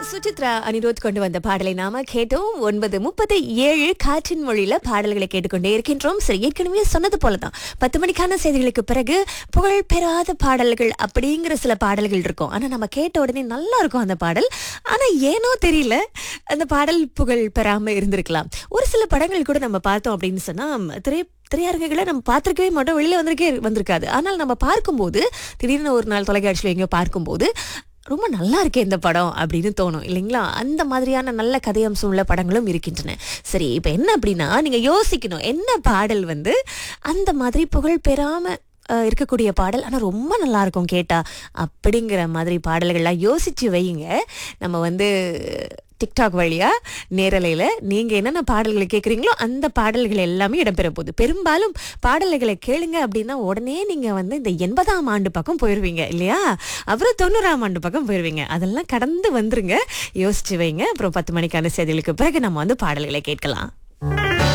சுசித்ரா அனிருத் கொண்டு வந்த பாடலை நாம கேட்டோம் ஒன்பது முப்பது ஏழு காற்றின் மொழியில பாடல்களை கேட்டுக்கொண்டே இருக்கின்றோம் சரி ஏற்கனவே சொன்னது போலதான் பத்து மணிக்கான செய்திகளுக்கு பிறகு புகழ் பெறாத பாடல்கள் அப்படிங்கிற சில பாடல்கள் இருக்கும் ஆனா நம்ம கேட்ட உடனே நல்லா இருக்கும் அந்த பாடல் ஆனா ஏனோ தெரியல அந்த பாடல் புகழ் பெறாம இருந்திருக்கலாம் ஒரு சில படங்கள் கூட நம்ம பார்த்தோம் அப்படின்னு சொன்னா திரை திரையரங்குகளை நம்ம பார்த்துருக்கவே மாட்டோம் வெளியில வந்திருக்கே வந்திருக்காது ஆனால் நம்ம பார்க்கும்போது திடீர்னு ஒரு நாள் தொலைக்காட்சியில் எங்கேயோ பார்க்கும்போது ரொம்ப நல்லா இருக்கே இந்த படம் அப்படின்னு தோணும் இல்லைங்களா அந்த மாதிரியான நல்ல கதையம்சம் உள்ள படங்களும் இருக்கின்றன சரி இப்போ என்ன அப்படின்னா நீங்க யோசிக்கணும் என்ன பாடல் வந்து அந்த மாதிரி புகழ் பெறாம அஹ், இருக்கக்கூடிய பாடல் ஆனால் ரொம்ப நல்லா இருக்கும் கேட்டா அப்படிங்கிற மாதிரி பாடல்கள்லாம் யோசிச்சு வையுங்க நம்ம வந்து டிக்டாக் வழியா நேரலையில் நீங்க என்னென்ன பாடல்களை கேட்குறீங்களோ அந்த பாடல்கள் எல்லாமே இடம்பெற போகுது பெரும்பாலும் பாடல்களை கேளுங்க அப்படின்னா உடனே நீங்க வந்து இந்த எண்பதாம் ஆண்டு பக்கம் போயிருவீங்க இல்லையா அப்புறம் தொண்ணூறாம் ஆண்டு பக்கம் போயிருவீங்க அதெல்லாம் கடந்து வந்துருங்க யோசிச்சு வைங்க அப்புறம் பத்து மணிக்கான செய்திகளுக்கு பிறகு நம்ம வந்து பாடல்களை கேட்கலாம்